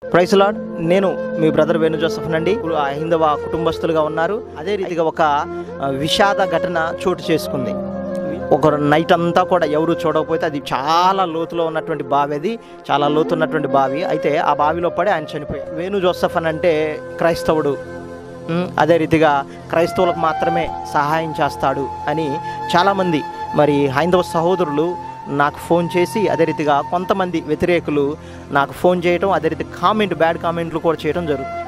price lord నేను మీ brother Venu Joseph నండి ఇప్పుడు ఆ హైందవ కుటుంబస్తులుగా ఉన్నారు అదే రీతిగా ఒక ఆ, విషాద ఘటన చోటు చేసుకుంది ఒక నైట్ అంతా కూడా ఎవరు చూడకపోతే అది చాలా లోతులో ఉన్నటువంటి బావి అది చాలా లోతు ఉన్నటువంటి బావి అయితే ఆ బావిలో పడి ఆయన చనిపోయారు వేణు జోసఫ్ అని అంటే క్రైస్తవుడు ఉమ్, అదే రీతిగా క్రైస్తవులకు మాత్రమే సహాయం చేస్తాడు అని చాలామంది మరి హైందవ సహోదరులు నాకు ఫోన్ చేసి అదే రీతిగా కొంతమంది వ్యతిరేకులు నాకు ఫోన్ చేయటం అదే రీతి కామెంట్ బ్యాడ్ కామెంట్లు కూడా చేయడం జరుగుతుంది